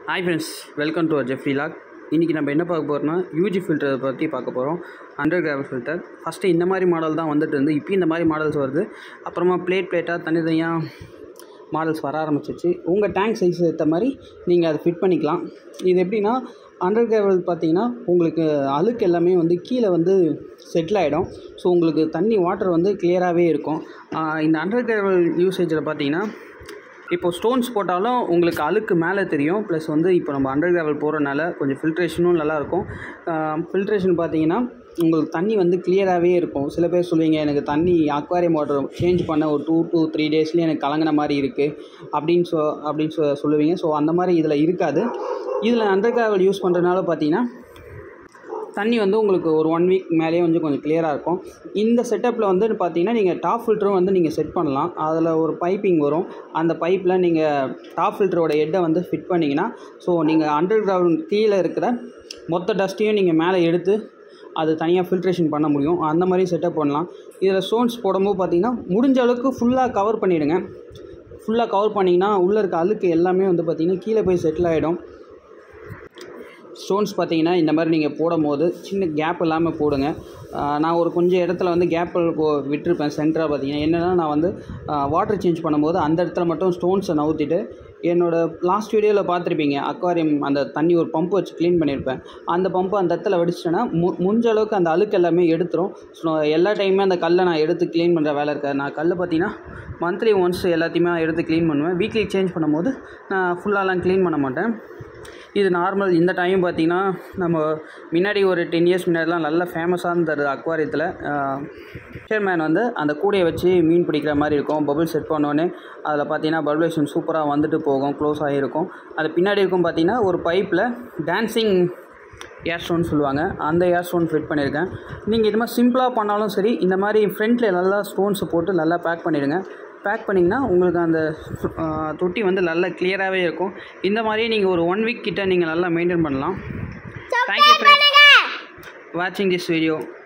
hi friends welcome to Jeffrey log இன்றைக்கி நம்ம என்ன பார்க்க போகிறோம்னா யூஜி ஃபில்டரை பற்றி பார்க்க போகிறோம் அண்டர் கிராவல் ஃபில்டர் ஃபஸ்ட்டு இந்த மாதிரி மாடல் தான் வந்துட்டு இருந்து இப்போ இந்த மாதிரி மாடல்ஸ் வருது அப்புறமா பிளேட் பிளேட்டாக தனித்தனியாக மாடல்ஸ் வர ஆரம்பிச்சிச்சு உங்கள் டேங்க் சைஸ் ஏற்ற மாதிரி நீங்கள் அதை ஃபிட் பண்ணிக்கலாம் இது எப்படின்னா அண்டர் கிராவல் பார்த்தீங்கன்னா உங்களுக்கு அழுக்கு எல்லாமே வந்து கீழே வந்து செட்டில் ஆகிடும் ஸோ உங்களுக்கு தண்ணி வாட்டர் வந்து கிளியராகவே இருக்கும் ஆஹ் இந்த அண்டர் கிராவல் யூசேஜில் பார்த்தீங்கன்னா இப்போ ஸ்டோன்ஸ் போட்டாலும் உங்களுக்கு அழுக்கு மேலே தெரியும் ப்ளஸ் வந்து இப்போ நம்ம அண்டர் கிராவல் போகிறனால கொஞ்சம் ஃபில்ட்ரேஷனும் நல்லாயிருக்கும் ஃபில்ட்ரேஷன் பார்த்தீங்கன்னா உங்களுக்கு தண்ணி வந்து கிளியராகவே இருக்கும் சில பேர் சொல்லுவீங்க எனக்கு தண்ணி அக்வாரியம் வாட்டர் சேஞ்ச் பண்ண ஒரு டூ டூ த்ரீ டேஸ்லேயே எனக்கு கலங்கின மாதிரி இருக்குது அப்படின்னு சொ அப்படின்னு சொ சொல்லுவீங்க ஸோ அந்த மாதிரி இதில் இருக்காது இதில் அண்டர் கிராவல் யூஸ் பண்ணுறதுனால பார்த்தீங்கன்னா தண்ணி வந்து உங்களுக்கு ஒரு ஒன் வீக் மேலேயே வந்து கொஞ்சம் கிளியராக இருக்கும் இந்த செட்டப்பில் வந்து பார்த்தீங்கன்னா நீங்கள் டாப் ஃபில்டரும் வந்து நீங்கள் செட் பண்ணலாம் அதில் ஒரு பைப்பிங் வரும் அந்த பைப்பில் நீங்கள் டாப் ஃபில்டரோட ஹெட்டை வந்து ஃபிட் பண்ணிங்கன்னா ஸோ நீங்கள் அண்டர் கிரவுண்ட் கீழே இருக்கிற மொத்த டஸ்ட்டையும் நீங்கள் மேலே எடுத்து அது தனியாக ஃபில்ட்ரேஷன் பண்ண முடியும் அந்த மாதிரி செட்டப் பண்ணலாம் இதில் ஸ்டோன்ஸ் போடும்போது பார்த்தீங்கன்னா முடிஞ்ச அளவுக்கு ஃபுல்லாக கவர் பண்ணிவிடுங்க ஃபுல்லாக கவர் பண்ணிங்கன்னா உள்ளே இருக்க அழுக்கு எல்லாமே வந்து பார்த்திங்கன்னா கீழே போய் செட்டில் ஆகிடும் ஸ்டோன்ஸ் பார்த்தீங்கன்னா இந்த மாதிரி நீங்கள் போடும் போது சின்ன கேப் இல்லாமல் போடுங்க ஆஹ் நான் ஒரு கொஞ்சம் இடத்துல வந்து கேப் விட்டுருப்பேன் சென்டராக பார்த்தீங்கன்னா என்னென்னா நான் வந்து வாட்டர் சேஞ்ச் பண்ணும்போது அந்த இடத்துல மட்டும் ஸ்டோன்ஸை நவுத்திட்டு என்னோடய லாஸ்ட் வீடியோவில் பார்த்துருப்பீங்க அக்வாரியம் அந்த தண்ணி ஒரு பம்ப் வச்சு க்ளீன் பண்ணியிருப்பேன் அந்த பம்பு அந்த இடத்துல வெடிச்சிட்டேன்னா மு முடிஞ்ச அளவுக்கு அந்த அழுக்கு எல்லாமே எடுத்துரும் ஸோ எல்லா டைமுமே அந்த கல்லை நான் எடுத்து க்ளீன் பண்ணுற வேலை இருக்காது நான் கல் பார்த்தீங்கன்னா மந்த்லி ஒன்ஸ் எல்லாத்தையுமே எடுத்து க்ளீன் பண்ணுவேன் வீக்லி சேஞ்ச் பண்ணும்போது நான் ஃபுல்லாலாம் க்ளீன் பண்ண மாட்டேன் இது நார்மல் இந்த டைம் பார்த்தீங்கன்னா நம்ம முன்னாடி ஒரு டென் இயர்ஸ் முன்னாடிலாம் நல்ல ஃபேமஸாக இருந்தது அக்வாரியத்தில் ஃபிஷர்மேன் வந்து அந்த கூடையை வச்சு மீன் பிடிக்கிற மாதிரி இருக்கும் பபுள் செட் பண்ணோன்னே அதில் பார்த்தீங்கன்னா பபுலேஷன் சூப்பராக வந்துட்டு போகும் க்ளோஸ் ஆகிருக்கும் அது பின்னாடி இருக்கும் பார்த்தீங்கன்னா ஒரு பைப்பில் டான்சிங் ஏர் ஸ்டோன் சொல்லுவாங்க அந்த ஏர் ஸ்டோன் ஃபிட் பண்ணியிருக்கேன் நீங்கள் இது மாதிரி சிம்பிளாக பண்ணாலும் சரி இந்த மாதிரி ஃப்ரண்ட்டில் நல்லா ஸ்டோன்ஸை போட்டு நல்லா பேக் பண்ணிவிடுங்க பேக் பண்ணிங்கன்னா உங்களுக்கு அந்த ஆஹ், தொட்டி வந்து நல்லா கிளியராகவே இருக்கும் இந்த மாதிரியே நீங்கள் ஒரு ஒன் வீக் கிட்ட நீங்கள் நல்லா மெயின்டைன் பண்ணலாம் தேங்க்யூ ஃப்ரெண்ட்ஸ் வாட்சிங் திஸ் வீடியோ